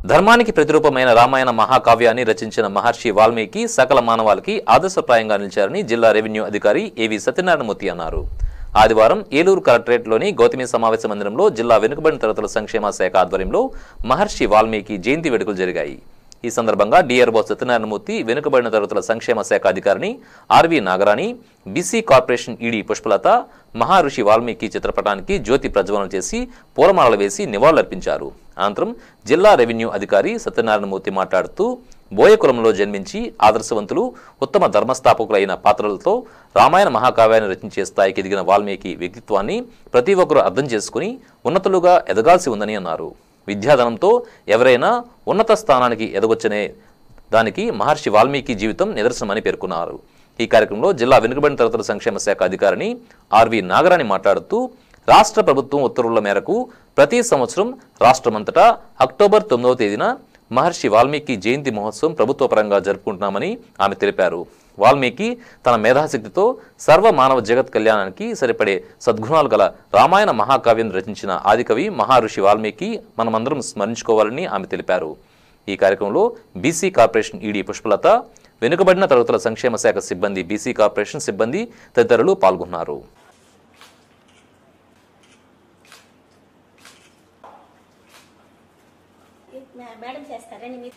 ధర్మానికి ప్రతిరూపమైన రామాయణ మహాకావ్యాన్ని రచించిన మహర్షి వాల్మీకి సకల మానవాళికి ఆదర్శప్రాయంగా నిలిచారని జిల్లా రెవెన్యూ అధికారి ఏవి సత్యనారాయణమూర్తి అన్నారు ఆదివారం ఏలూరు కలెక్టరేట్లోని గౌతమి సమావేశ మందిరంలో జిల్లా వెనుకబడిన తరగతుల సంక్షేమ శాఖ ఆధ్వర్యంలో మహర్షి వాల్మీకి జయంతి వేడుకలు జరిగాయి ఈ సందర్భంగా డిఆర్ఓ సత్యనారాయణమూర్తి వెనుకబడిన తరగతుల సంక్షేమ శాఖ అధికారిని RV Nagarani BC corporation ED Pushpalatha Maharshi Valmiki చిత్రపటానికి జ్యోతి ప్రజ్వలన చేసి పూలమాలలు వేసి నివాళులర్పించారు అనంతరం జిల్లా రెవెన్యూ అధికారి సత్యనారాయణమూర్తి మాట్లాడుతూ బోయకులంలో జన్మించి ఆదర్శవంతులు ఉత్తమ ధర్మస్థాపకులైన పాత్రలతో రామాయణ మహాకావ్యాన్ని రచించే స్థాయికి ఎదిగిన వాల్మీకి వ్యక్తిత్వాన్ని ప్రతి ఒక్కరూ అర్థం చేసుకుని ఉన్నతులుగా ఎదగాల్సి ఉందని అన్నారు విద్యాధనంతో ఎవరైనా ఉన్నత స్థానానికి ఎదగొచ్చనే దానికి మహర్షి వాల్మీకి జీవితం నిదర్శనమని పేర్కొన్నారు ఈ కార్యక్రమంలో జిల్లా వెనుకబడిన తరగతుల సంక్షేమ శాఖ అధికారిని ఆర్వి నాగరాణి మాట్లాడుతూ రాష్ట్ర ప్రభుత్వం ఉత్తర్వుల మేరకు ప్రతి సంవత్సరం రాష్ట్రమంతటా అక్టోబర్ తొమ్మిదవ తేదీన మహర్షి వాల్మీకి జయంతి మహోత్సవం ప్రభుత్వ పరంగా జరుపుకుంటున్నామని ఆమె తెలిపారు వాల్మీకి తన మేధాశక్తితో సర్వ మానవ జగత్ కళ్యాణానికి సరిపడే సద్గుణాలు గల రామాయణ మహాకావ్యం రచించిన ఆదికవి మహర్షి వాల్మీకి మనమందరం స్మరించుకోవాలని ఆమె తెలిపారు ఈ కార్యక్రమంలో బీసీ కార్పొరేషన్ ఈడీ పుష్పలత వెనుకబడిన తరగతుల సంక్షేమ శాఖ సిబ్బంది బీసీ కార్పొరేషన్ సిబ్బంది తదితరులు పాల్గొన్నారు మే- మేడం చేస్తారండి మీరు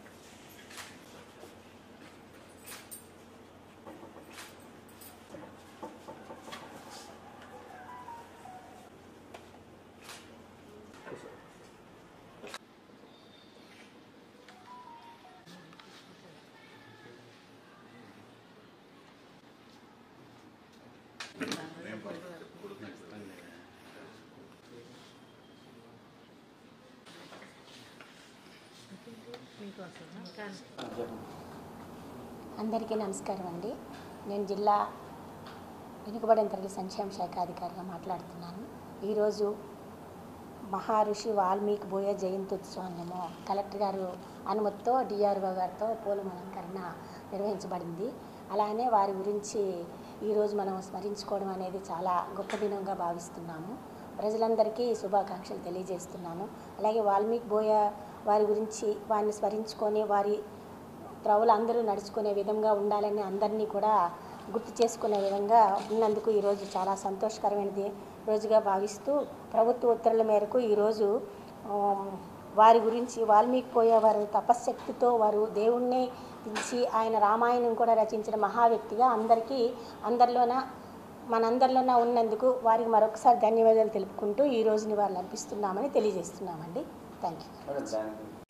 అందరికీ నమస్కారం అండి నేను జిల్లా వెనుకబడిన తరగతి సంక్షేమ శాఖ అధికారిగా మాట్లాడుతున్నాను ఈరోజు మహర్షి వాల్మీకి బోయ జయంత్యుత్సవాన్నేమో కలెక్టర్ గారు అనుమతితో డిఆర్ఓ గారితో పూలమలంకరణ నిర్వహించబడింది అలానే వారి గురించి ఈరోజు మనం స్మరించుకోవడం అనేది చాలా గొప్ప దినంగా భావిస్తున్నాము ప్రజలందరికీ శుభాకాంక్షలు తెలియజేస్తున్నాము అలాగే వాల్మీకి బోయ వారి గురించి వారిని స్మరించుకొని వారి త్రవులు అందరూ నడుచుకునే విధంగా ఉండాలని అందరినీ కూడా గుర్తు చేసుకునే విధంగా ఉన్నందుకు ఈరోజు చాలా సంతోషకరమైనది రోజుగా భావిస్తూ ప్రభుత్వ ఉత్తర్వుల మేరకు ఈరోజు ఆమ్, వారి గురించి వాల్మీకి పోయే వారి తపశ్శక్తితో వారు దేవుణ్ణి దించి ఆయన రామాయణం కూడా రచించిన మహా వ్యక్తిగా అందరికీ అందరిలోన మనందరిలోన ఉన్నందుకు వారికి మరొకసారి ధన్యవాదాలు తెలుపుకుంటూ ఈ రోజుని వారిని అర్పిస్తున్నామని తెలియజేస్తున్నామండి థ్యాంక్ యూ